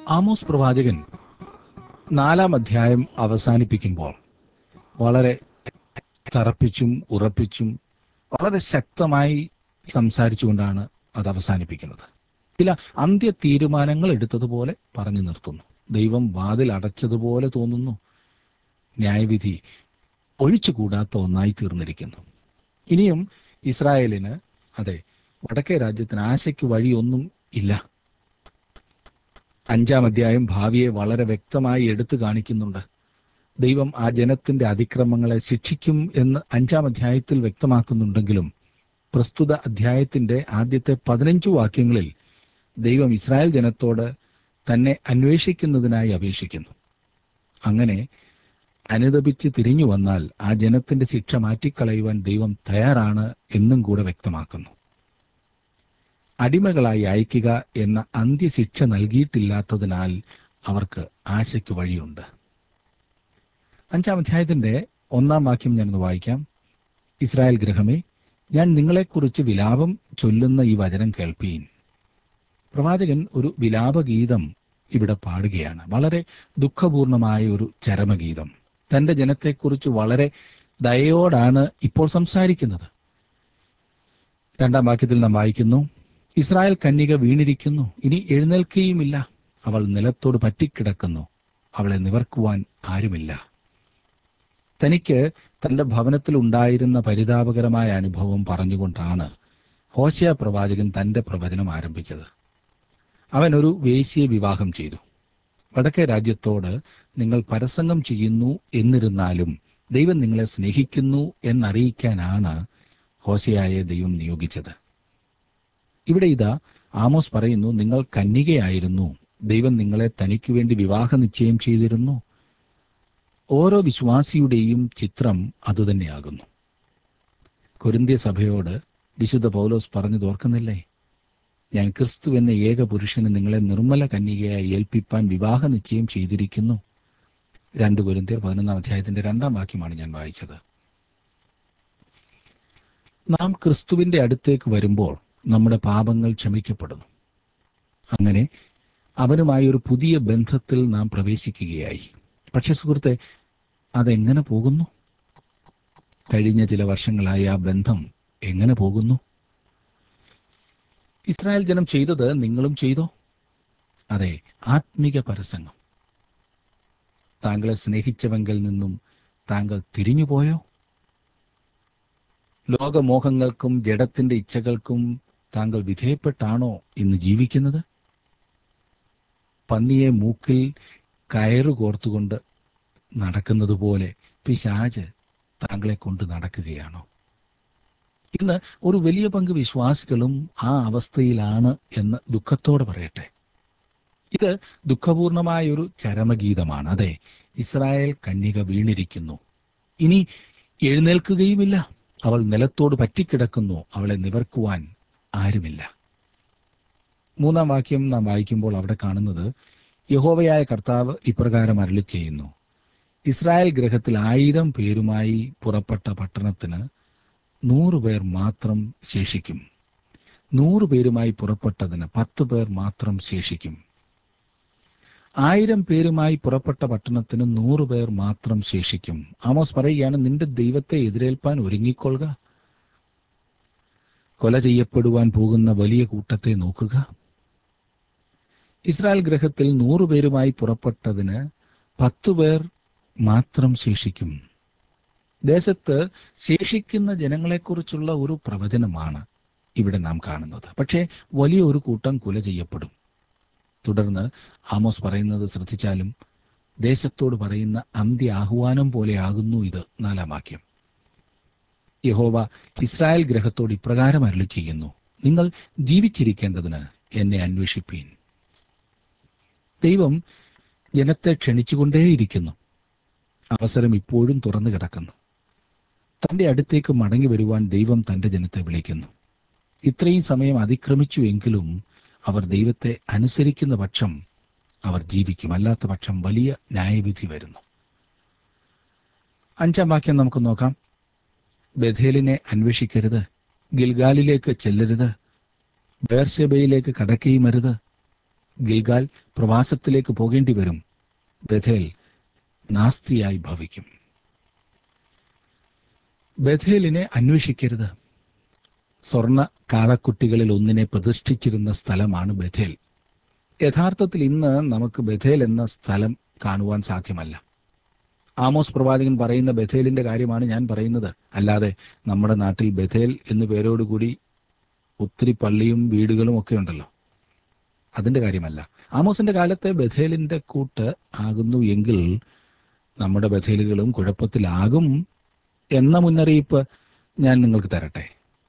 Amos പ്രവാചകൻ നാലാം അധ്യായം അവസാനിപ്പിക്കുമ്പോൾ വളരെ തറപ്പിച്ചും ഉറപ്പിച്ചും വളരെ ശക്തമായി സംസാരിച്ചുകൊണ്ടാണ് അത് അവസാനിപ്പിക്കുന്നത് ചില അന്ത്യ തീരുമാനങ്ങൾ എടുത്തതുപോലെ പറഞ്ഞു നിർത്തുന്നു ദൈവം വാതിൽ അടച്ചതുപോലെ തോന്നുന്നു ന്യായവിധി ഒഴിച്ചുകൂടാത്ത ഒന്നായി തീർന്നിരിക്കുന്നു ഇനിയും ഇസ്രായേലിന് അതെ വടക്കേ രാജ്യത്തിന് ആശയ്ക്ക് വഴിയൊന്നും ഇല്ല അഞ്ചാം അധ്യായം ഭാവിയെ വളരെ വ്യക്തമായി എടുത്തു കാണിക്കുന്നുണ്ട് ദൈവം ആ ജനത്തിന്റെ അതിക്രമങ്ങളെ ശിക്ഷിക്കും എന്ന് അഞ്ചാം അധ്യായത്തിൽ വ്യക്തമാക്കുന്നുണ്ടെങ്കിലും പ്രസ്തുത അധ്യായത്തിന്റെ ആദ്യത്തെ പതിനഞ്ചു വാക്യങ്ങളിൽ ദൈവം ഇസ്രായേൽ ജനത്തോട് തന്നെ അന്വേഷിക്കുന്നതിനായി അപേക്ഷിക്കുന്നു അങ്ങനെ അനുദപിച്ച് തിരിഞ്ഞു വന്നാൽ ആ ജനത്തിന്റെ ശിക്ഷ മാറ്റിക്കളയുവാൻ ദൈവം തയ്യാറാണ് എന്നും കൂടെ വ്യക്തമാക്കുന്നു അടിമകളായി അയക്കുക എന്ന അന്ത്യശിക്ഷ നൽകിയിട്ടില്ലാത്തതിനാൽ അവർക്ക് ആശയ്ക്ക് വഴിയുണ്ട് അഞ്ചാം അധ്യായത്തിന്റെ ഒന്നാം വാക്യം ഞാനൊന്ന് വായിക്കാം ഇസ്രായേൽ ഗ്രഹമേ ഞാൻ നിങ്ങളെക്കുറിച്ച് വിലാപം ചൊല്ലുന്ന ഈ വചനം കേൾപ്പീൻ പ്രവാചകൻ ഒരു വിലാപഗീതം ഇവിടെ പാടുകയാണ് വളരെ ദുഃഖപൂർണമായ ഒരു ചരമഗീതം തന്റെ ജനത്തെക്കുറിച്ച് വളരെ ദയോടാണ് ഇപ്പോൾ സംസാരിക്കുന്നത് രണ്ടാം വാക്യത്തിൽ നാം വായിക്കുന്നു ഇസ്രായേൽ കന്യക വീണിരിക്കുന്നു ഇനി എഴുന്നേൽക്കുകയുമില്ല അവൾ നിലത്തോട് പറ്റിക്കിടക്കുന്നു അവളെ നിവർക്കുവാൻ ആരുമില്ല തനിക്ക് തന്റെ ഭവനത്തിൽ ഉണ്ടായിരുന്ന പരിതാപകരമായ അനുഭവം പറഞ്ഞുകൊണ്ടാണ് ഹോശയ പ്രവാചകൻ തന്റെ പ്രവചനം ആരംഭിച്ചത് അവൻ ഒരു വേശ്യയെ വിവാഹം ചെയ്തു വടക്കേ രാജ്യത്തോട് നിങ്ങൾ പരസംഗം ചെയ്യുന്നു എന്നിരുന്നാലും ദൈവം നിങ്ങളെ സ്നേഹിക്കുന്നു എന്നറിയിക്കാനാണ് ഹോശയായെ ദൈവം നിയോഗിച്ചത് ഇവിടെ ഇതാ ആമോസ് പറയുന്നു നിങ്ങൾ കന്യകയായിരുന്നു ദൈവം നിങ്ങളെ തനിക്ക് വേണ്ടി വിവാഹ നിശ്ചയം ചെയ്തിരുന്നു ഓരോ വിശ്വാസിയുടെയും ചിത്രം അതുതന്നെയാകുന്നു കൊരിന്ത്യ സഭയോട് വിശുദ്ധ പൗലോസ് പറഞ്ഞത് ഓർക്കുന്നില്ലേ ഞാൻ ക്രിസ്തു എന്ന ഏക പുരുഷന് നിങ്ങളെ നിർമ്മല കന്യകയായി ഏൽപ്പിപ്പാൻ വിവാഹ നിശ്ചയം ചെയ്തിരിക്കുന്നു രണ്ട് കൊരിന്ത്യർ പതിനൊന്നാം അധ്യായത്തിന്റെ രണ്ടാം വാക്യമാണ് ഞാൻ വായിച്ചത് നാം ക്രിസ്തുവിന്റെ അടുത്തേക്ക് വരുമ്പോൾ നമ്മുടെ പാപങ്ങൾ ക്ഷമിക്കപ്പെടുന്നു അങ്ങനെ അവനുമായി ഒരു പുതിയ ബന്ധത്തിൽ നാം പ്രവേശിക്കുകയായി പക്ഷെ സുഹൃത്തെ അതെങ്ങനെ പോകുന്നു കഴിഞ്ഞ ചില വർഷങ്ങളായി ആ ബന്ധം എങ്ങനെ പോകുന്നു ഇസ്രായേൽ ജനം ചെയ്തത് നിങ്ങളും ചെയ്തോ അതെ ആത്മിക പരസംഗം താങ്കളെ സ്നേഹിച്ചവങ്കിൽ നിന്നും താങ്കൾ തിരിഞ്ഞുപോയോ ലോകമോഹങ്ങൾക്കും ജഡത്തിന്റെ ഇച്ഛകൾക്കും താങ്കൾ വിധേയപ്പെട്ടാണോ ഇന്ന് ജീവിക്കുന്നത് പന്നിയെ മൂക്കിൽ കയറു കോർത്തുകൊണ്ട് നടക്കുന്നത് പോലെ പിശാജ് താങ്കളെ കൊണ്ട് നടക്കുകയാണോ ഇന്ന് ഒരു വലിയ പങ്ക് വിശ്വാസികളും ആ അവസ്ഥയിലാണ് എന്ന് ദുഃഖത്തോടെ പറയട്ടെ ഇത് ദുഃഖപൂർണമായ ഒരു ചരമഗീതമാണ് അതെ ഇസ്രായേൽ കന്യക വീണിരിക്കുന്നു ഇനി എഴുന്നേൽക്കുകയുമില്ല അവൾ നിലത്തോട് പറ്റിക്കിടക്കുന്നു അവളെ നിവർക്കുവാൻ ആരുമില്ല മൂന്നാം വാക്യം നാം വായിക്കുമ്പോൾ അവിടെ കാണുന്നത് യഹോവയായ കർത്താവ് ഇപ്രകാരം അരളി ചെയ്യുന്നു ഇസ്രായേൽ ഗ്രഹത്തിൽ ആയിരം പേരുമായി പുറപ്പെട്ട പട്ടണത്തിന് നൂറ് പേർ മാത്രം ശേഷിക്കും നൂറ് പേരുമായി പുറപ്പെട്ടതിന് പത്ത് പേർ മാത്രം ശേഷിക്കും ആയിരം പേരുമായി പുറപ്പെട്ട പട്ടണത്തിന് നൂറ് പേർ മാത്രം ശേഷിക്കും ആമോസ് പറയുകയാണ് നിന്റെ ദൈവത്തെ എതിരേൽപ്പാൻ ഒരുങ്ങിക്കൊള്ളുക കൊല ചെയ്യപ്പെടുവാൻ പോകുന്ന വലിയ കൂട്ടത്തെ നോക്കുക ഇസ്രായേൽ ഗ്രഹത്തിൽ നൂറു പേരുമായി പുറപ്പെട്ടതിന് പത്തു പേർ മാത്രം ശേഷിക്കും ദേശത്ത് ശേഷിക്കുന്ന ജനങ്ങളെക്കുറിച്ചുള്ള ഒരു പ്രവചനമാണ് ഇവിടെ നാം കാണുന്നത് പക്ഷേ വലിയ ഒരു കൂട്ടം കൊല ചെയ്യപ്പെടും തുടർന്ന് ആമോസ് പറയുന്നത് ശ്രദ്ധിച്ചാലും ദേശത്തോട് പറയുന്ന അന്ത്യ ആഹ്വാനം പോലെയാകുന്നു ഇത് നാലാം വാക്യം യഹോവ ഇസ്രായേൽ ഗ്രഹത്തോട് ഇപ്രകാരം അരളി ചെയ്യുന്നു നിങ്ങൾ ജീവിച്ചിരിക്കേണ്ടതിന് എന്നെ അന്വേഷിപ്പീൻ ദൈവം ജനത്തെ ക്ഷണിച്ചുകൊണ്ടേയിരിക്കുന്നു അവസരം ഇപ്പോഴും തുറന്നു കിടക്കുന്നു തന്റെ അടുത്തേക്ക് മടങ്ങി വരുവാൻ ദൈവം തന്റെ ജനത്തെ വിളിക്കുന്നു ഇത്രയും സമയം അതിക്രമിച്ചു എങ്കിലും അവർ ദൈവത്തെ അനുസരിക്കുന്ന പക്ഷം അവർ ജീവിക്കും അല്ലാത്ത പക്ഷം വലിയ ന്യായവിധി വരുന്നു അഞ്ചാം വാക്യം നമുക്ക് നോക്കാം ബഥേലിനെ ഗിൽഗാൽ പ്രവാസത്തിലേക്ക് പോകേണ്ടി വരും ബഥേൽ നാസ്തിയായി ഭവിക്കും ബഥേലിനെ അന്വേഷിക്കരുത് സ്വർണ കാളക്കുട്ടികളിൽ ഒന്നിനെ പ്രതിഷ്ഠിച്ചിരുന്ന സ്ഥലമാണ് ബഥേൽ യഥാർത്ഥത്തിൽ ഇന്ന് നമുക്ക് ബഥേൽ എന്ന സ്ഥലം കാണുവാൻ സാധ്യമല്ല ആമോസ് പ്രവാചകൻ പറയുന്ന ബഥേലിന്റെ കാര്യമാണ് ഞാൻ പറയുന്നത് അല്ലാതെ നമ്മുടെ നാട്ടിൽ ബഥേൽ എന്നു പേരോടുകൂടി ഒത്തിരി പള്ളിയും വീടുകളും ഒക്കെ ഉണ്ടല്ലോ അതിന്റെ കാര്യമല്ല ആമോസിന്റെ കാലത്തെ ബഥേലിന്റെ കൂട്ട് ആകുന്നു എങ്കിൽ നമ്മുടെ ബഥേലുകളും കുഴപ്പത്തിലാകും എന്ന മുന്നറിയിപ്പ് ഞാൻ നിങ്ങൾക്ക് തരട്ടെ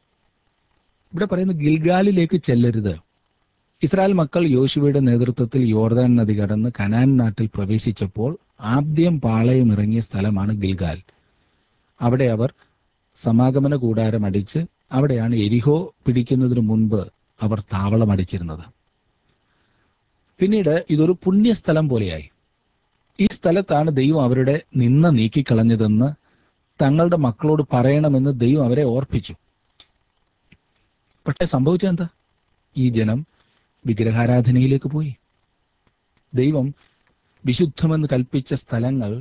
ഇവിടെ പറയുന്നു ഗിൽഗാലിലേക്ക് ചെല്ലരുത് ഇസ്രായേൽ മക്കൾ യോശുവയുടെ നേതൃത്വത്തിൽ യോർദാൻ നദി കടന്ന് കനാൻ നാട്ടിൽ പ്രവേശിച്ചപ്പോൾ ആദ്യം പാളയം ഇറങ്ങിയ സ്ഥലമാണ് ഗിൽഗാൽ അവിടെ അവർ സമാഗമന കൂടാരം അടിച്ച് അവിടെയാണ് എരിഹോ പിടിക്കുന്നതിന് മുൻപ് അവർ താവളം അടിച്ചിരുന്നത് പിന്നീട് ഇതൊരു പുണ്യസ്ഥലം പോലെയായി ഈ സ്ഥലത്താണ് ദൈവം അവരുടെ നിന്ന നീക്കിക്കളഞ്ഞതെന്ന് തങ്ങളുടെ മക്കളോട് പറയണമെന്ന് ദൈവം അവരെ ഓർപ്പിച്ചു പക്ഷെ സംഭവിച്ചെന്താ ഈ ജനം വിഗ്രഹാരാധനയിലേക്ക് പോയി ദൈവം വിശുദ്ധമെന്ന് കൽപ്പിച്ച സ്ഥലങ്ങൾ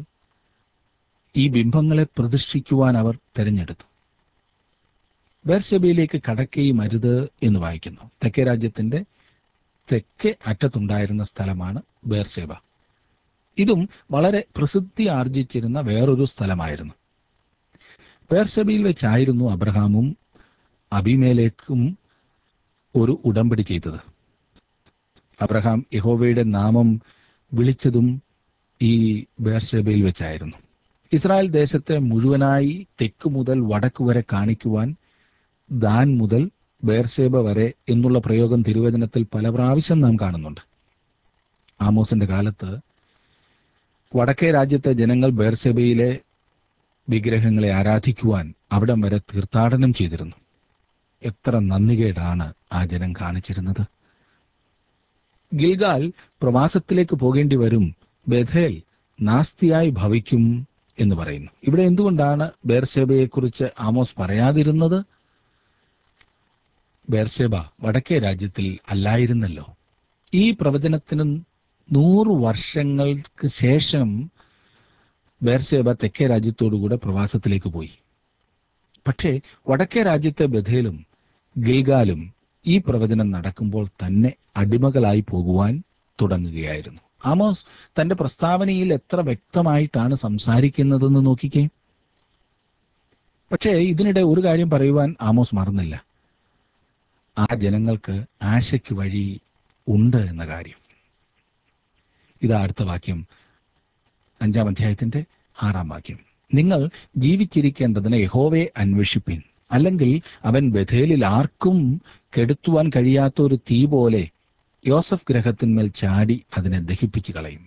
ഈ ബിംബങ്ങളെ പ്രതിഷ്ഠിക്കുവാൻ അവർ തെരഞ്ഞെടുത്തു ബേർഷബയിലേക്ക് കടക്കുകയും അരുത് എന്ന് വായിക്കുന്നു തെക്കേ രാജ്യത്തിന്റെ തെക്കേ അറ്റത്തുണ്ടായിരുന്ന സ്ഥലമാണ് ബേർഷേബ ഇതും വളരെ പ്രസിദ്ധി ആർജിച്ചിരുന്ന വേറൊരു സ്ഥലമായിരുന്നു ബേർഷബയിൽ വെച്ചായിരുന്നു അബ്രഹാമും അബിമേലേക്കും ഒരു ഉടമ്പടി ചെയ്തത് അബ്രഹാം യഹോവയുടെ നാമം വിളിച്ചതും ഈ ബേർഷേബയിൽ വെച്ചായിരുന്നു ഇസ്രായേൽ ദേശത്തെ മുഴുവനായി തെക്ക് മുതൽ വടക്ക് വരെ കാണിക്കുവാൻ ദാൻ മുതൽ ബേർഷേബ വരെ എന്നുള്ള പ്രയോഗം തിരുവചനത്തിൽ പല പ്രാവശ്യം നാം കാണുന്നുണ്ട് ആമോസിന്റെ കാലത്ത് വടക്കേ രാജ്യത്തെ ജനങ്ങൾ ബേർഷേബയിലെ വിഗ്രഹങ്ങളെ ആരാധിക്കുവാൻ അവിടം വരെ തീർത്ഥാടനം ചെയ്തിരുന്നു എത്ര നന്ദികേടാണ് ആ ജനം കാണിച്ചിരുന്നത് ഗിൽഗാൽ പ്രവാസത്തിലേക്ക് പോകേണ്ടി വരും ബഥേൽ നാസ്തിയായി ഭവിക്കും എന്ന് പറയുന്നു ഇവിടെ എന്തുകൊണ്ടാണ് ബേർഷേബയെക്കുറിച്ച് ആമോസ് പറയാതിരുന്നത് ബേർഷേബ വടക്കേ രാജ്യത്തിൽ അല്ലായിരുന്നല്ലോ ഈ പ്രവചനത്തിന് നൂറ് വർഷങ്ങൾക്ക് ശേഷം ബേർഷേബ തെക്കേ രാജ്യത്തോടുകൂടെ പ്രവാസത്തിലേക്ക് പോയി പക്ഷേ വടക്കേ രാജ്യത്തെ ബഥേലും ഗിൽഗാലും ഈ പ്രവചനം നടക്കുമ്പോൾ തന്നെ അടിമകളായി പോകുവാൻ തുടങ്ങുകയായിരുന്നു ആമോസ് തന്റെ പ്രസ്താവനയിൽ എത്ര വ്യക്തമായിട്ടാണ് സംസാരിക്കുന്നതെന്ന് നോക്കിക്കേ പക്ഷേ ഇതിനിടെ ഒരു കാര്യം പറയുവാൻ ആമോസ് മറന്നില്ല ആ ജനങ്ങൾക്ക് ആശയ്ക്ക് വഴി ഉണ്ട് എന്ന കാര്യം ഇതാ അടുത്ത വാക്യം അഞ്ചാം അധ്യായത്തിന്റെ ആറാം വാക്യം നിങ്ങൾ ജീവിച്ചിരിക്കേണ്ടതിന് യഹോവയെ അന്വേഷിപ്പിൻ അല്ലെങ്കിൽ അവൻ ബഥേലിൽ ആർക്കും കെടുത്തുവാൻ കഴിയാത്ത ഒരു തീ പോലെ യോസഫ് ഗ്രഹത്തിന്മേൽ ചാടി അതിനെ ദഹിപ്പിച്ചു കളയും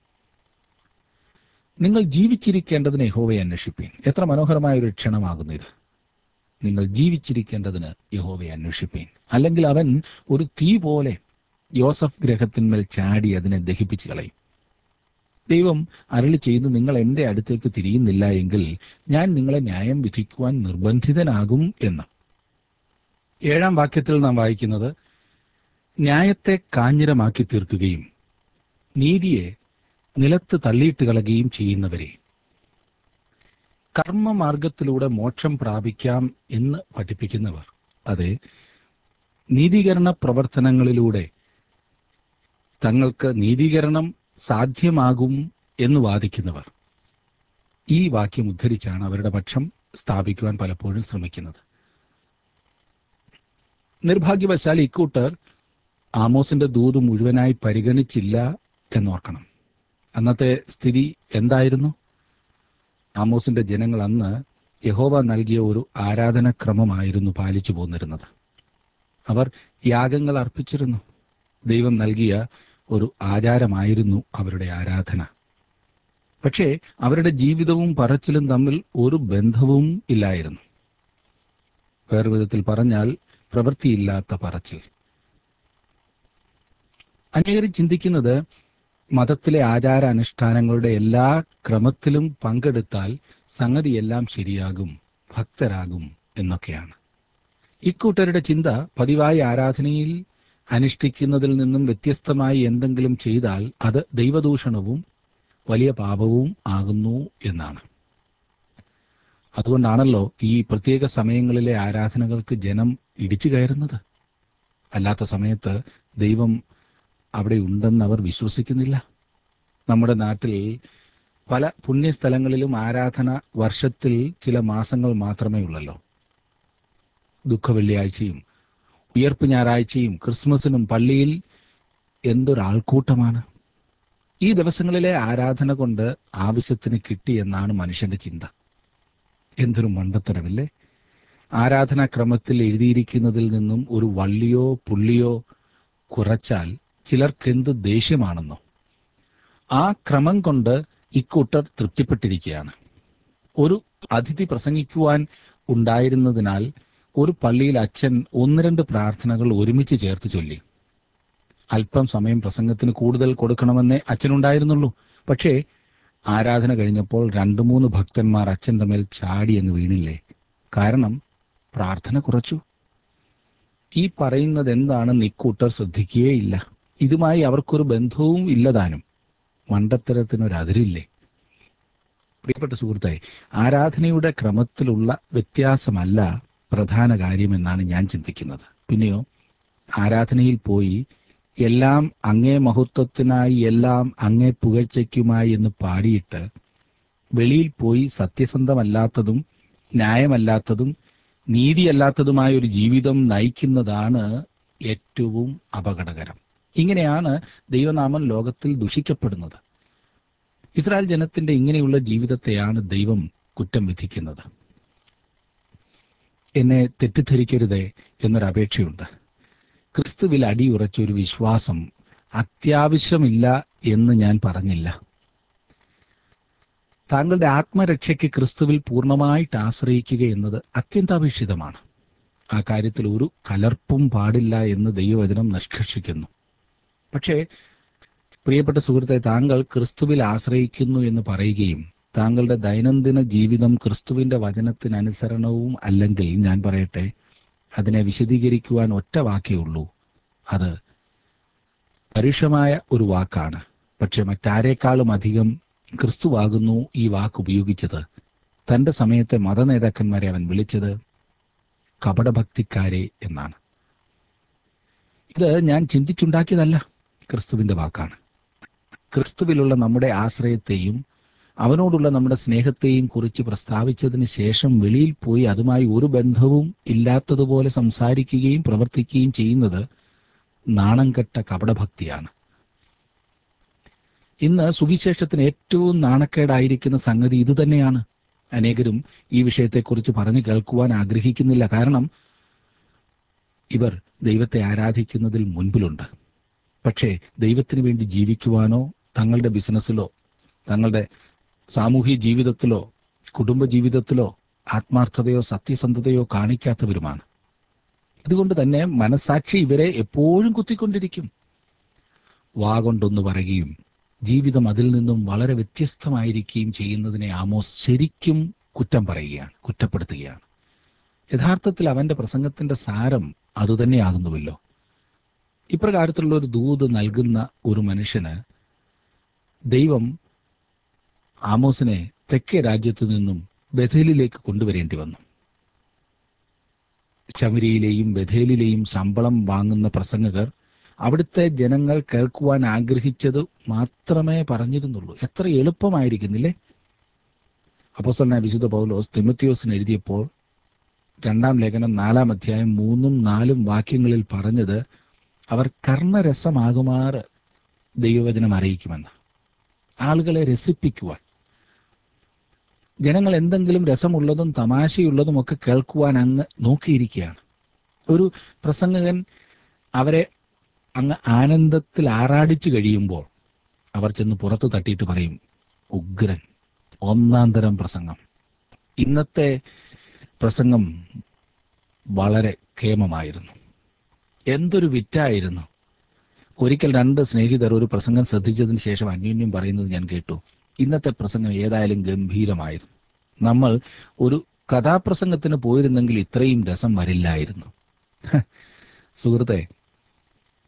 നിങ്ങൾ ജീവിച്ചിരിക്കേണ്ടതിന് യഹോവയെ അന്വേഷിപ്പീൻ എത്ര മനോഹരമായ ഒരു ക്ഷണമാകുന്നു ഇത് നിങ്ങൾ ജീവിച്ചിരിക്കേണ്ടതിന് യഹോവയെ അന്വേഷിപ്പീൻ അല്ലെങ്കിൽ അവൻ ഒരു തീ പോലെ യോസഫ് ഗ്രഹത്തിന്മേൽ ചാടി അതിനെ ദഹിപ്പിച്ചു കളയും ദൈവം അരളി ചെയ്തു നിങ്ങൾ എന്റെ അടുത്തേക്ക് തിരിയുന്നില്ല എങ്കിൽ ഞാൻ നിങ്ങളെ ന്യായം വിധിക്കുവാൻ നിർബന്ധിതനാകും എന്ന് ഏഴാം വാക്യത്തിൽ നാം വായിക്കുന്നത് ന്യായത്തെ കാഞ്ഞിരമാക്കി തീർക്കുകയും നീതിയെ നിലത്ത് തള്ളിയിട്ട് കളയുകയും ചെയ്യുന്നവരെ കർമ്മമാർഗത്തിലൂടെ മോക്ഷം പ്രാപിക്കാം എന്ന് പഠിപ്പിക്കുന്നവർ അതെ നീതീകരണ പ്രവർത്തനങ്ങളിലൂടെ തങ്ങൾക്ക് നീതീകരണം സാധ്യമാകും എന്ന് വാദിക്കുന്നവർ ഈ വാക്യം ഉദ്ധരിച്ചാണ് അവരുടെ പക്ഷം സ്ഥാപിക്കുവാൻ പലപ്പോഴും ശ്രമിക്കുന്നത് നിർഭാഗ്യവശാൽ ഇക്കൂട്ടർ ആമോസിന്റെ ദൂത് മുഴുവനായി പരിഗണിച്ചില്ല എന്നോർക്കണം അന്നത്തെ സ്ഥിതി എന്തായിരുന്നു ആമോസിന്റെ ജനങ്ങൾ അന്ന് യഹോവ നൽകിയ ഒരു ആരാധനക്രമമായിരുന്നു പാലിച്ചു പോന്നിരുന്നത് അവർ യാഗങ്ങൾ അർപ്പിച്ചിരുന്നു ദൈവം നൽകിയ ഒരു ആചാരമായിരുന്നു അവരുടെ ആരാധന പക്ഷേ അവരുടെ ജീവിതവും പറച്ചിലും തമ്മിൽ ഒരു ബന്ധവും ഇല്ലായിരുന്നു വേറെ വിധത്തിൽ പറഞ്ഞാൽ പ്രവൃത്തിയില്ലാത്ത പറച്ചിൽ അനേകർ ചിന്തിക്കുന്നത് മതത്തിലെ ആചാര അനുഷ്ഠാനങ്ങളുടെ എല്ലാ ക്രമത്തിലും പങ്കെടുത്താൽ സംഗതിയെല്ലാം ശരിയാകും ഭക്തരാകും എന്നൊക്കെയാണ് ഇക്കൂട്ടരുടെ ചിന്ത പതിവായി ആരാധനയിൽ അനുഷ്ഠിക്കുന്നതിൽ നിന്നും വ്യത്യസ്തമായി എന്തെങ്കിലും ചെയ്താൽ അത് ദൈവദൂഷണവും വലിയ പാപവും ആകുന്നു എന്നാണ് അതുകൊണ്ടാണല്ലോ ഈ പ്രത്യേക സമയങ്ങളിലെ ആരാധനകൾക്ക് ജനം ഇടിച്ചു കയറുന്നത് അല്ലാത്ത സമയത്ത് ദൈവം അവിടെ ഉണ്ടെന്ന് അവർ വിശ്വസിക്കുന്നില്ല നമ്മുടെ നാട്ടിൽ പല പുണ്യസ്ഥലങ്ങളിലും ആരാധന വർഷത്തിൽ ചില മാസങ്ങൾ മാത്രമേ ഉള്ളല്ലോ ദുഃഖവെള്ളിയാഴ്ചയും ഉയർപ്പ് ഞായറാഴ്ചയും ക്രിസ്മസിനും പള്ളിയിൽ എന്തൊരാൾക്കൂട്ടമാണ് ഈ ദിവസങ്ങളിലെ ആരാധന കൊണ്ട് ആവശ്യത്തിന് കിട്ടിയെന്നാണ് മനുഷ്യന്റെ ചിന്ത എന്തൊരു മണ്ടത്തരമില്ലേ ആരാധനാക്രമത്തിൽ എഴുതിയിരിക്കുന്നതിൽ നിന്നും ഒരു വള്ളിയോ പുള്ളിയോ കുറച്ചാൽ ചിലർക്കെന്ത് ദേഷ്യമാണെന്നോ ആ ക്രമം കൊണ്ട് ഇക്കൂട്ടർ തൃപ്തിപ്പെട്ടിരിക്കുകയാണ് ഒരു അതിഥി പ്രസംഗിക്കുവാൻ ഉണ്ടായിരുന്നതിനാൽ ഒരു പള്ളിയിൽ അച്ഛൻ ഒന്ന് രണ്ട് പ്രാർത്ഥനകൾ ഒരുമിച്ച് ചേർത്ത് ചൊല്ലി അല്പം സമയം പ്രസംഗത്തിന് കൂടുതൽ കൊടുക്കണമെന്നേ അച്ഛനുണ്ടായിരുന്നുള്ളൂ പക്ഷേ ആരാധന കഴിഞ്ഞപ്പോൾ രണ്ടു മൂന്ന് ഭക്തന്മാർ അച്ഛന്റെ മേൽ ചാടി അങ്ങ് വീണില്ലേ കാരണം പ്രാർത്ഥന കുറച്ചു ഈ പറയുന്നത് എന്താണെന്ന് ഇക്കൂട്ടർ ശ്രദ്ധിക്കുകയില്ല ഇതുമായി അവർക്കൊരു ബന്ധവും ഇല്ലതാനും മണ്ടത്തരത്തിനൊരതിരില്ലേ പ്രിയപ്പെട്ട സുഹൃത്തെ ആരാധനയുടെ ക്രമത്തിലുള്ള വ്യത്യാസമല്ല പ്രധാന കാര്യമെന്നാണ് ഞാൻ ചിന്തിക്കുന്നത് പിന്നെയോ ആരാധനയിൽ പോയി എല്ലാം അങ്ങേ മഹത്വത്തിനായി എല്ലാം അങ്ങേ പുകഴ്ചയ്ക്കുമായി എന്ന് പാടിയിട്ട് വെളിയിൽ പോയി സത്യസന്ധമല്ലാത്തതും ന്യായമല്ലാത്തതും നീതിയല്ലാത്തതുമായ ഒരു ജീവിതം നയിക്കുന്നതാണ് ഏറ്റവും അപകടകരം ഇങ്ങനെയാണ് ദൈവനാമം ലോകത്തിൽ ദുഷിക്കപ്പെടുന്നത് ഇസ്രായേൽ ജനത്തിന്റെ ഇങ്ങനെയുള്ള ജീവിതത്തെയാണ് ദൈവം കുറ്റം വിധിക്കുന്നത് എന്നെ തെറ്റിദ്ധരിക്കരുതേ എന്നൊരപേക്ഷയുണ്ട് ക്രിസ്തുവിൽ അടിയുറച്ച ഒരു വിശ്വാസം അത്യാവശ്യമില്ല എന്ന് ഞാൻ പറഞ്ഞില്ല താങ്കളുടെ ആത്മരക്ഷയ്ക്ക് ക്രിസ്തുവിൽ പൂർണ്ണമായിട്ട് ആശ്രയിക്കുക എന്നത് അത്യന്താപേക്ഷിതമാണ് ആ കാര്യത്തിൽ ഒരു കലർപ്പും പാടില്ല എന്ന് ദൈവവചനം നിഷ്കർഷിക്കുന്നു പക്ഷേ പ്രിയപ്പെട്ട സുഹൃത്തെ താങ്കൾ ക്രിസ്തുവിൽ ആശ്രയിക്കുന്നു എന്ന് പറയുകയും താങ്കളുടെ ദൈനംദിന ജീവിതം ക്രിസ്തുവിന്റെ വചനത്തിനനുസരണവും അല്ലെങ്കിൽ ഞാൻ പറയട്ടെ അതിനെ വിശദീകരിക്കുവാൻ ഒറ്റ വാക്കേ ഉള്ളൂ അത് പരുഷമായ ഒരു വാക്കാണ് പക്ഷെ മറ്റാരേക്കാളും അധികം ക്രിസ്തുവാകുന്നു ഈ വാക്ക് ഉപയോഗിച്ചത് തന്റെ സമയത്തെ മതനേതാക്കന്മാരെ അവൻ വിളിച്ചത് കപടഭക്തിക്കാരെ എന്നാണ് ഇത് ഞാൻ ചിന്തിച്ചുണ്ടാക്കിയതല്ല ക്രിസ്തുവിന്റെ വാക്കാണ് ക്രിസ്തുവിലുള്ള നമ്മുടെ ആശ്രയത്തെയും അവനോടുള്ള നമ്മുടെ സ്നേഹത്തെയും കുറിച്ച് പ്രസ്താവിച്ചതിന് ശേഷം വെളിയിൽ പോയി അതുമായി ഒരു ബന്ധവും ഇല്ലാത്തതുപോലെ സംസാരിക്കുകയും പ്രവർത്തിക്കുകയും ചെയ്യുന്നത് നാണം കെട്ട കപടഭക്തിയാണ് ഇന്ന് സുവിശേഷത്തിന് ഏറ്റവും നാണക്കേടായിരിക്കുന്ന സംഗതി ഇതുതന്നെയാണ് അനേകരും ഈ വിഷയത്തെക്കുറിച്ച് പറഞ്ഞു കേൾക്കുവാൻ ആഗ്രഹിക്കുന്നില്ല കാരണം ഇവർ ദൈവത്തെ ആരാധിക്കുന്നതിൽ മുൻപിലുണ്ട് പക്ഷേ ദൈവത്തിന് വേണ്ടി ജീവിക്കുവാനോ തങ്ങളുടെ ബിസിനസ്സിലോ തങ്ങളുടെ സാമൂഹ്യ ജീവിതത്തിലോ കുടുംബ ജീവിതത്തിലോ ആത്മാർത്ഥതയോ സത്യസന്ധതയോ കാണിക്കാത്തവരുമാണ് അതുകൊണ്ട് തന്നെ മനസാക്ഷി ഇവരെ എപ്പോഴും കുത്തിക്കൊണ്ടിരിക്കും വാ കൊണ്ടൊന്ന് പറയുകയും ജീവിതം അതിൽ നിന്നും വളരെ വ്യത്യസ്തമായിരിക്കുകയും ചെയ്യുന്നതിനെ ആമോസ് ശരിക്കും കുറ്റം പറയുകയാണ് കുറ്റപ്പെടുത്തുകയാണ് യഥാർത്ഥത്തിൽ അവന്റെ പ്രസംഗത്തിന്റെ സാരം അതുതന്നെയാകുന്നുവല്ലോ ഇപ്രകാരത്തിലുള്ള ഒരു ദൂത് നൽകുന്ന ഒരു മനുഷ്യന് ദൈവം ആമോസിനെ തെക്കേ രാജ്യത്തു നിന്നും ബഥേലിലേക്ക് കൊണ്ടുവരേണ്ടി വന്നു ശമരിയിലെയും ബഥേലിലെയും ശമ്പളം വാങ്ങുന്ന പ്രസംഗകർ അവിടുത്തെ ജനങ്ങൾ കേൾക്കുവാൻ ആഗ്രഹിച്ചത് മാത്രമേ പറഞ്ഞിരുന്നുള്ളൂ എത്ര എളുപ്പമായിരിക്കുന്നില്ലേ അപ്പോസ്തലനായ വിശുദ്ധ പൗലോസ് തിമത്തിയോസിന് എഴുതിയപ്പോൾ രണ്ടാം ലേഖനം നാലാം അധ്യായം മൂന്നും നാലും വാക്യങ്ങളിൽ പറഞ്ഞത് അവർ കർണരസമാകുമാറ് ദൈവവചനം അറിയിക്കുമെന്ന് ആളുകളെ രസിപ്പിക്കുവാൻ ജനങ്ങൾ എന്തെങ്കിലും രസമുള്ളതും തമാശയുള്ളതും ഒക്കെ കേൾക്കുവാൻ അങ്ങ് നോക്കിയിരിക്കുകയാണ് ഒരു പ്രസംഗകൻ അവരെ അങ്ങ് ആനന്ദത്തിൽ ആറാടിച്ചു കഴിയുമ്പോൾ അവർ ചെന്ന് പുറത്തു തട്ടിയിട്ട് പറയും ഉഗ്രൻ ഒന്നാം തരം പ്രസംഗം ഇന്നത്തെ പ്രസംഗം വളരെ ക്ഷേമമായിരുന്നു എന്തൊരു വിറ്റായിരുന്നു ഒരിക്കൽ രണ്ട് സ്നേഹിതർ ഒരു പ്രസംഗം ശ്രദ്ധിച്ചതിന് ശേഷം അന്യോന്യം പറയുന്നത് ഞാൻ കേട്ടു ഇന്നത്തെ പ്രസംഗം ഏതായാലും ഗംഭീരമായിരുന്നു നമ്മൾ ഒരു കഥാപ്രസംഗത്തിന് പോയിരുന്നെങ്കിൽ ഇത്രയും രസം വരില്ലായിരുന്നു ഹ, സുഹൃത്തെ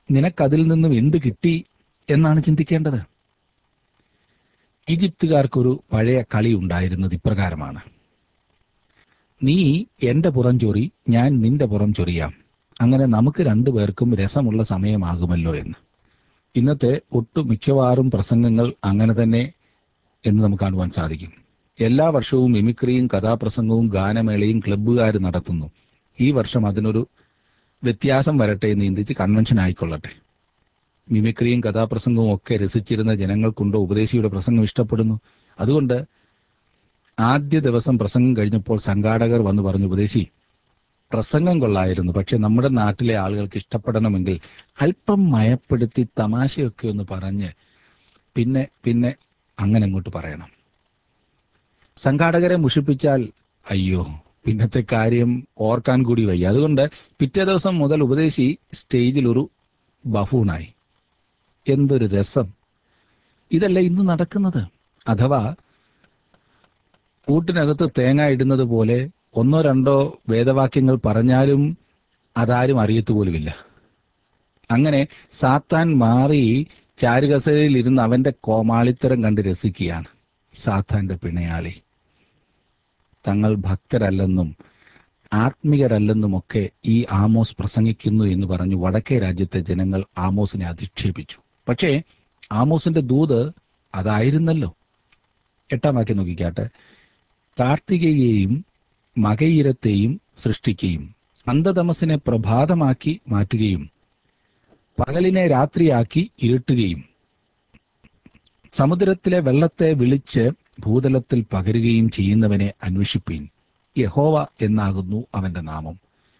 നിനക്കതിൽ നിന്നും എന്ത് കിട്ടി എന്നാണ് ചിന്തിക്കേണ്ടത് ഈജിപ്തുകാർക്കൊരു പഴയ കളി ഉണ്ടായിരുന്നത് ഇപ്രകാരമാണ് നീ എന്റെ പുറം ചൊറി ഞാൻ നിന്റെ പുറം ചൊറിയാം അങ്ങനെ നമുക്ക് രണ്ടുപേർക്കും രസമുള്ള സമയമാകുമല്ലോ എന്ന് ഇന്നത്തെ ഒട്ടു മിക്കവാറും പ്രസംഗങ്ങൾ അങ്ങനെ തന്നെ എന്ന് നമുക്ക് കാണുവാൻ സാധിക്കും എല്ലാ വർഷവും മിമിക്രിയും കഥാപ്രസംഗവും ഗാനമേളയും ക്ലബ്ബുകാർ നടത്തുന്നു ഈ വർഷം അതിനൊരു വ്യത്യാസം വരട്ടെ എന്ന് ചിന്തിച്ച് കൺവെൻഷൻ ആയിക്കൊള്ളട്ടെ മിമിക്രിയും കഥാപ്രസംഗവും ഒക്കെ രസിച്ചിരുന്ന ജനങ്ങൾക്കുണ്ടോ ഉപദേശിയുടെ പ്രസംഗം ഇഷ്ടപ്പെടുന്നു അതുകൊണ്ട് ആദ്യ ദിവസം പ്രസംഗം കഴിഞ്ഞപ്പോൾ സംഘാടകർ വന്ന് പറഞ്ഞു ഉപദേശി പ്രസംഗം കൊള്ളായിരുന്നു പക്ഷെ നമ്മുടെ നാട്ടിലെ ആളുകൾക്ക് ഇഷ്ടപ്പെടണമെങ്കിൽ അല്പം മയപ്പെടുത്തി തമാശയൊക്കെ ഒന്ന് പറഞ്ഞ് പിന്നെ പിന്നെ അങ്ങനെ അങ്ങോട്ട് പറയണം സംഘാടകരെ മുഷിപ്പിച്ചാൽ അയ്യോ പിന്നത്തെ കാര്യം ഓർക്കാൻ കൂടി വയ്യ അതുകൊണ്ട് പിറ്റേ ദിവസം മുതൽ ഉപദേശി സ്റ്റേജിൽ ഒരു ബഫൂണായി എന്തൊരു രസം ഇതല്ല ഇന്ന് നടക്കുന്നത് അഥവാ കൂട്ടിനകത്ത് തേങ്ങ ഇടുന്നത് പോലെ ഒന്നോ രണ്ടോ വേദവാക്യങ്ങൾ പറഞ്ഞാലും അതാരും അറിയത്തു പോലുമില്ല അങ്ങനെ സാത്താൻ മാറി ചാരുകസരയിൽ ഇരുന്ന് അവന്റെ കോമാളിത്തരം കണ്ട് രസിക്കുകയാണ് സാത്താന്റെ പിണയാളി തങ്ങൾ ഭക്തരല്ലെന്നും ആത്മികരല്ലെന്നുമൊക്കെ ഈ ആമോസ് പ്രസംഗിക്കുന്നു എന്ന് പറഞ്ഞു വടക്കേ രാജ്യത്തെ ജനങ്ങൾ ആമോസിനെ അധിക്ഷേപിച്ചു പക്ഷേ ആമോസിന്റെ ദൂത് അതായിരുന്നല്ലോ എട്ടാം വാക്യം നോക്കിക്കാട്ടെ കാർത്തികയെയും മകയിരത്തെയും സൃഷ്ടിക്കുകയും അന്ധതമസിനെ പ്രഭാതമാക്കി മാറ്റുകയും പകലിനെ രാത്രിയാക്കി ഇരുട്ടുകയും സമുദ്രത്തിലെ വെള്ളത്തെ വിളിച്ച് ഭൂതലത്തിൽ പകരുകയും ചെയ്യുന്നവനെ അന്വേഷിപ്പീൻ യഹോവ എന്നാകുന്നു അവന്റെ നാമം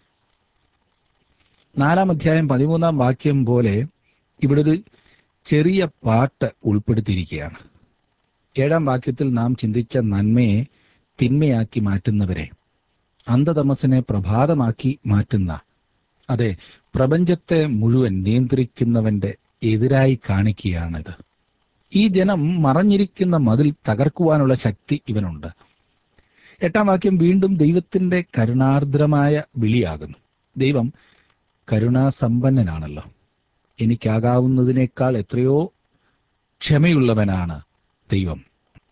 നാലാം അധ്യായം പതിമൂന്നാം വാക്യം പോലെ ഇവിടെ ഒരു ചെറിയ പാട്ട് ഉൾപ്പെടുത്തിയിരിക്കുകയാണ് ഏഴാം വാക്യത്തിൽ നാം ചിന്തിച്ച നന്മയെ തിന്മയാക്കി മാറ്റുന്നവരെ അന്ധതമസിനെ പ്രഭാതമാക്കി മാറ്റുന്ന അതെ പ്രപഞ്ചത്തെ മുഴുവൻ നിയന്ത്രിക്കുന്നവന്റെ എതിരായി കാണിക്കുകയാണിത് ഈ ജനം മറഞ്ഞിരിക്കുന്ന മതിൽ തകർക്കുവാനുള്ള ശക്തി ഇവനുണ്ട് എട്ടാം വാക്യം വീണ്ടും ദൈവത്തിന്റെ കരുണാർദ്രമായ വിളിയാകുന്നു ദൈവം കരുണാസമ്പന്നനാണല്ലോ എനിക്കാകാവുന്നതിനേക്കാൾ എത്രയോ ക്ഷമയുള്ളവനാണ് ദൈവം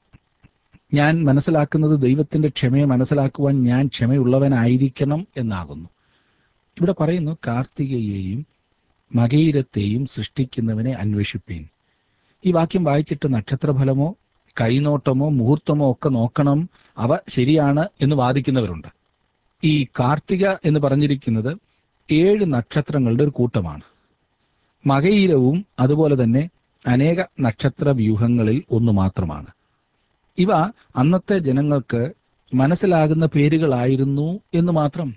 ഞാൻ മനസ്സിലാക്കുന്നത് ദൈവത്തിന്റെ ക്ഷമയെ മനസ്സിലാക്കുവാൻ ഞാൻ ക്ഷമയുള്ളവനായിരിക്കണം എന്നാകുന്നു ഇവിടെ പറയുന്നു കാർത്തികയെയും മകയിരത്തെയും സൃഷ്ടിക്കുന്നവനെ അന്വേഷിപ്പീൻ ഈ വാക്യം വായിച്ചിട്ട് നക്ഷത്രഫലമോ കൈനോട്ടമോ മുഹൂർത്തമോ ഒക്കെ നോക്കണം അവ ശരിയാണ് എന്ന് വാദിക്കുന്നവരുണ്ട് ഈ കാർത്തിക എന്ന് പറഞ്ഞിരിക്കുന്നത് ഏഴ് നക്ഷത്രങ്ങളുടെ ഒരു കൂട്ടമാണ് മകയിരവും അതുപോലെ തന്നെ അനേക നക്ഷത്ര വ്യൂഹങ്ങളിൽ ഒന്ന് മാത്രമാണ് ഇവ അന്നത്തെ ജനങ്ങൾക്ക് മനസ്സിലാകുന്ന പേരുകളായിരുന്നു എന്ന് മാത്രം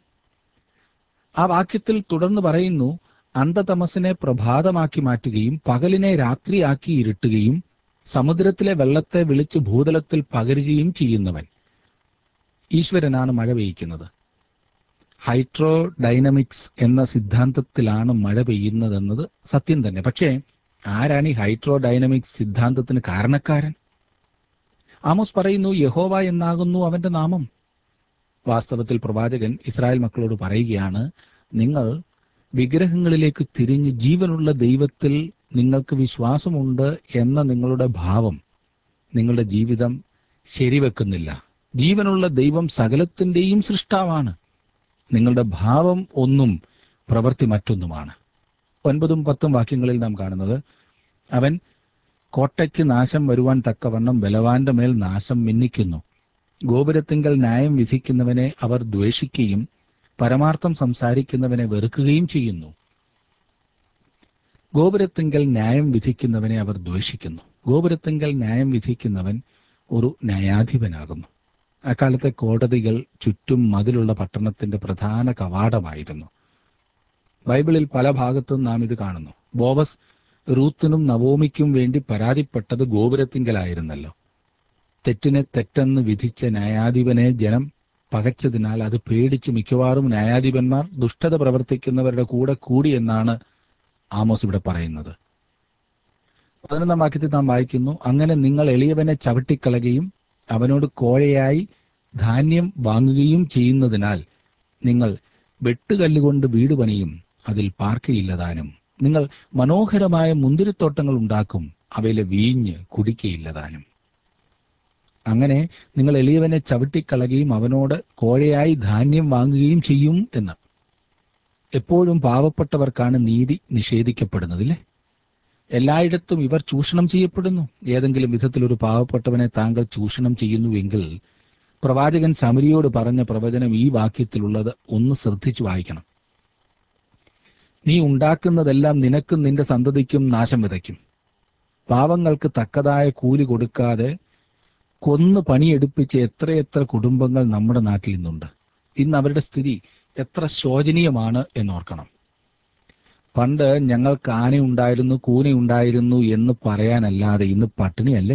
ആ വാക്യത്തിൽ തുടർന്ന് പറയുന്നു അന്ധതമസിനെ പ്രഭാതമാക്കി മാറ്റുകയും പകലിനെ രാത്രിയാക്കി ഇരുട്ടുകയും സമുദ്രത്തിലെ വെള്ളത്തെ വിളിച്ച് ഭൂതലത്തിൽ പകരുകയും ചെയ്യുന്നവൻ ഈശ്വരനാണ് മഴ പെയ്യ്ക്കുന്നത് ഹൈഡ്രോ ഡൈനമിക്സ് എന്ന സിദ്ധാന്തത്തിലാണ് മഴ പെയ്യുന്നതെന്നത് സത്യം തന്നെ പക്ഷേ ആരാണ് ഈ ഹൈഡ്രോ ഡൈനമിക്സ് സിദ്ധാന്തത്തിന് കാരണക്കാരൻ ആമോസ് പറയുന്നു യഹോവ എന്നാകുന്നു അവന്റെ നാമം വാസ്തവത്തിൽ പ്രവാചകൻ ഇസ്രായേൽ മക്കളോട് പറയുകയാണ് നിങ്ങൾ വിഗ്രഹങ്ങളിലേക്ക് തിരിഞ്ഞ് ജീവനുള്ള ദൈവത്തിൽ നിങ്ങൾക്ക് വിശ്വാസമുണ്ട് എന്ന നിങ്ങളുടെ ഭാവം നിങ്ങളുടെ ജീവിതം ശരിവെക്കുന്നില്ല ജീവനുള്ള ദൈവം സകലത്തിന്റെയും സൃഷ്ടാവാണ് നിങ്ങളുടെ ഭാവം ഒന്നും പ്രവൃത്തി മറ്റൊന്നുമാണ് ഒൻപതും പത്തും വാക്യങ്ങളിൽ നാം കാണുന്നത് അവൻ കോട്ടയ്ക്ക് നാശം വരുവാൻ തക്കവണ്ണം ബലവാന്റെ മേൽ നാശം മിന്നിക്കുന്നു ഗോപുരത്തിങ്കൽ ന്യായം വിധിക്കുന്നവനെ അവർ ദ്വേഷിക്കുകയും പരമാർത്ഥം സംസാരിക്കുന്നവനെ വെറുക്കുകയും ചെയ്യുന്നു ഗോപുരത്തിങ്കൽ ന്യായം വിധിക്കുന്നവനെ അവർ ദ്വേഷിക്കുന്നു ഗോപുരത്തിങ്കൽ ന്യായം വിധിക്കുന്നവൻ ഒരു ന്യായാധിപനാകുന്നു അക്കാലത്തെ കോടതികൾ ചുറ്റും മതിലുള്ള പട്ടണത്തിന്റെ പ്രധാന കവാടമായിരുന്നു ബൈബിളിൽ പല ഭാഗത്തും നാം ഇത് കാണുന്നു ബോവസ് റൂത്തിനും നവോമിക്കും വേണ്ടി പരാതിപ്പെട്ടത് ഗോപുരത്തിങ്കലായിരുന്നല്ലോ തെറ്റിനെ തെറ്റെന്ന് വിധിച്ച ന്യായാധിപനെ ജനം പകച്ചതിനാൽ അത് പേടിച്ച് മിക്കവാറും ന്യായാധിപന്മാർ ദുഷ്ടത പ്രവർത്തിക്കുന്നവരുടെ കൂടെ കൂടി എന്നാണ് ആമോസ് ഇവിടെ പറയുന്നത് പതിനൊന്നാം വാക്യത്തിൽ നാം വായിക്കുന്നു അങ്ങനെ നിങ്ങൾ എളിയവനെ ചവിട്ടിക്കളയുകയും അവനോട് കോഴയായി ധാന്യം വാങ്ങുകയും ചെയ്യുന്നതിനാൽ നിങ്ങൾ വെട്ടുകല്ലുകൊണ്ട് വീട് പണിയും അതിൽ പാർക്കയില്ലതാനും നിങ്ങൾ മനോഹരമായ മുന്തിരിത്തോട്ടങ്ങൾ ഉണ്ടാക്കും അവയിലെ വീഞ്ഞ് കുടിക്കയില്ല താനും അങ്ങനെ നിങ്ങൾ എളിയവനെ ചവിട്ടിക്കളയുകയും അവനോട് കോഴയായി ധാന്യം വാങ്ങുകയും ചെയ്യും എന്ന് എപ്പോഴും പാവപ്പെട്ടവർക്കാണ് നീതി നിഷേധിക്കപ്പെടുന്നതില്ലേ എല്ലായിടത്തും ഇവർ ചൂഷണം ചെയ്യപ്പെടുന്നു ഏതെങ്കിലും വിധത്തിൽ ഒരു പാവപ്പെട്ടവനെ താങ്കൾ ചൂഷണം ചെയ്യുന്നുവെങ്കിൽ പ്രവാചകൻ സമരിയോട് പറഞ്ഞ പ്രവചനം ഈ വാക്യത്തിലുള്ളത് ഒന്ന് ശ്രദ്ധിച്ചു വായിക്കണം നീ ഉണ്ടാക്കുന്നതെല്ലാം നിനക്കും നിന്റെ സന്തതിക്കും നാശം വിതയ്ക്കും പാവങ്ങൾക്ക് തക്കതായ കൂലി കൊടുക്കാതെ കൊന്നു പണിയെടുപ്പിച്ച എത്രയെത്ര കുടുംബങ്ങൾ നമ്മുടെ നാട്ടിൽ ഇന്നുണ്ട് ഇന്ന് അവരുടെ സ്ഥിതി എത്ര ശോചനീയമാണ് എന്നോർക്കണം പണ്ട് ഞങ്ങൾക്ക് ആനയുണ്ടായിരുന്നു കൂനയുണ്ടായിരുന്നു എന്ന് പറയാനല്ലാതെ ഇന്ന് പട്ടിണിയല്ലേ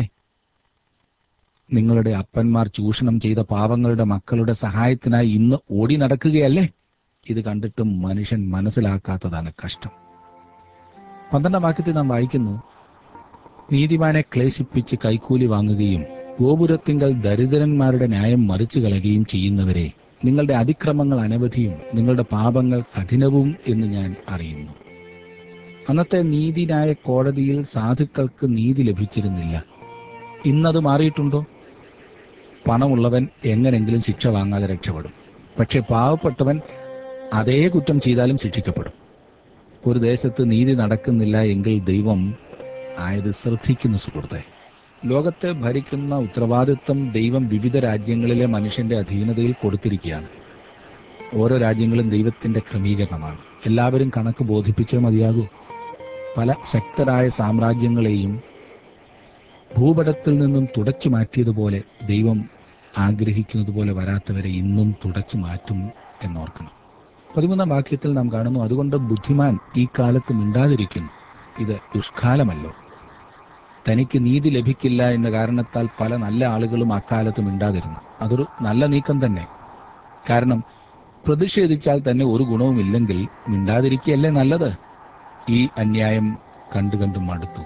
നിങ്ങളുടെ അപ്പന്മാർ ചൂഷണം ചെയ്ത പാവങ്ങളുടെ മക്കളുടെ സഹായത്തിനായി ഇന്ന് ഓടി നടക്കുകയല്ലേ ഇത് കണ്ടിട്ടും മനുഷ്യൻ മനസ്സിലാക്കാത്തതാണ് കഷ്ടം പന്ത്രണ്ടാം വാക്യത്തിൽ നാം വായിക്കുന്നു നീതിമാനെ ക്ലേശിപ്പിച്ച് കൈക്കൂലി വാങ്ങുകയും ഗോപുരത്തിങ്കൽ ദരിദ്രന്മാരുടെ ന്യായം മറിച്ചു കളയുകയും ചെയ്യുന്നവരെ നിങ്ങളുടെ അതിക്രമങ്ങൾ അനവധിയും നിങ്ങളുടെ പാപങ്ങൾ കഠിനവും എന്ന് ഞാൻ അറിയുന്നു അന്നത്തെ നീതിന്യായ കോടതിയിൽ സാധുക്കൾക്ക് നീതി ലഭിച്ചിരുന്നില്ല ഇന്നത് മാറിയിട്ടുണ്ടോ പണമുള്ളവൻ എങ്ങനെങ്കിലും ശിക്ഷ വാങ്ങാതെ രക്ഷപ്പെടും പക്ഷെ പാവപ്പെട്ടവൻ അതേ കുറ്റം ചെയ്താലും ശിക്ഷിക്കപ്പെടും ഒരു ദേശത്ത് നീതി നടക്കുന്നില്ല എങ്കിൽ ദൈവം ആയത് ശ്രദ്ധിക്കുന്നു സുഹൃത്തെ ലോകത്തെ ഭരിക്കുന്ന ഉത്തരവാദിത്വം ദൈവം വിവിധ രാജ്യങ്ങളിലെ മനുഷ്യന്റെ അധീനതയിൽ കൊടുത്തിരിക്കുകയാണ് ഓരോ രാജ്യങ്ങളും ദൈവത്തിന്റെ ക്രമീകരണമാണ് എല്ലാവരും കണക്ക് ബോധിപ്പിച്ചേ മതിയാകൂ പല ശക്തരായ സാമ്രാജ്യങ്ങളെയും ഭൂപടത്തിൽ നിന്നും തുടച്ചു മാറ്റിയതുപോലെ ദൈവം ആഗ്രഹിക്കുന്നത് പോലെ വരാത്തവരെ ഇന്നും തുടച്ചു മാറ്റും എന്നോർക്കണം പതിമൂന്നാം വാക്യത്തിൽ നാം കാണുന്നു അതുകൊണ്ട് ബുദ്ധിമാൻ ഈ കാലത്ത് മിണ്ടാതിരിക്കുന്നു ഇത് ദുഷ്കാലമല്ലോ തനിക്ക് നീതി ലഭിക്കില്ല എന്ന കാരണത്താൽ പല നല്ല ആളുകളും അക്കാലത്ത് മിണ്ടാതിരുന്നു അതൊരു നല്ല നീക്കം തന്നെ കാരണം പ്രതിഷേധിച്ചാൽ തന്നെ ഒരു ഗുണവുമില്ലെങ്കിൽ മിണ്ടാതിരിക്കുകയല്ലേ നല്ലത് ഈ അന്യായം കണ്ടു കണ്ടു മടുത്തു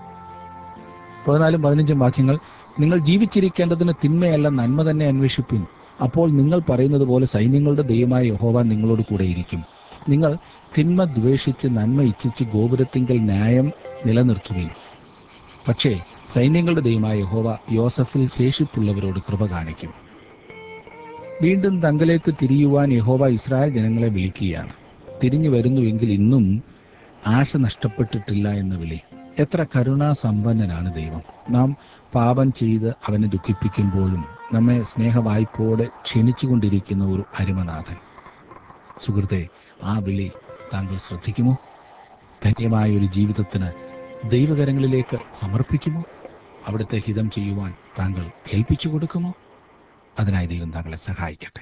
പതിനാലും പതിനഞ്ചും വാക്യങ്ങൾ നിങ്ങൾ ജീവിച്ചിരിക്കേണ്ടതിന് തിന്മയല്ല നന്മ തന്നെ അന്വേഷിപ്പിൻ അപ്പോൾ നിങ്ങൾ പറയുന്നത് പോലെ സൈന്യങ്ങളുടെ ദൈവമായ യഹോവ നിങ്ങളോട് കൂടെ ഇരിക്കും നിങ്ങൾ തിന്മ ദ്വേഷിച്ച് നന്മ ഇച്ഛിച്ച് ഗോപുരത്തിങ്കൽ ന്യായം നിലനിർത്തുകയും പക്ഷേ സൈന്യങ്ങളുടെ ദൈവമായ യഹോവ യോസഫിൽ ശേഷിപ്പുള്ളവരോട് കൃപ കാണിക്കും വീണ്ടും തങ്കലേക്ക് തിരിയുവാൻ യഹോവ ഇസ്രായേൽ ജനങ്ങളെ വിളിക്കുകയാണ് തിരിഞ്ഞു വരുന്നുവെങ്കിൽ ഇന്നും ആശ നഷ്ടപ്പെട്ടിട്ടില്ല എന്ന വിളി എത്ര കരുണാസമ്പന്നനാണ് ദൈവം നാം പാപം ചെയ്ത് അവനെ ദുഃഖിപ്പിക്കുമ്പോഴും നമ്മെ സ്നേഹവായ്പോടെ ക്ഷണിച്ചുകൊണ്ടിരിക്കുന്ന ഒരു അരുമനാഥൻ സുഹൃത്തെ ആ വിളി താങ്കൾ ശ്രദ്ധിക്കുമോ ധന്യമായ ഒരു ജീവിതത്തിന് ദൈവകരങ്ങളിലേക്ക് സമർപ്പിക്കുമോ അവിടുത്തെ ഹിതം ചെയ്യുവാൻ താങ്കൾ ഏൽപ്പിച്ചു കൊടുക്കുമോ അതിനായി ദൈവം താങ്കളെ സഹായിക്കട്ടെ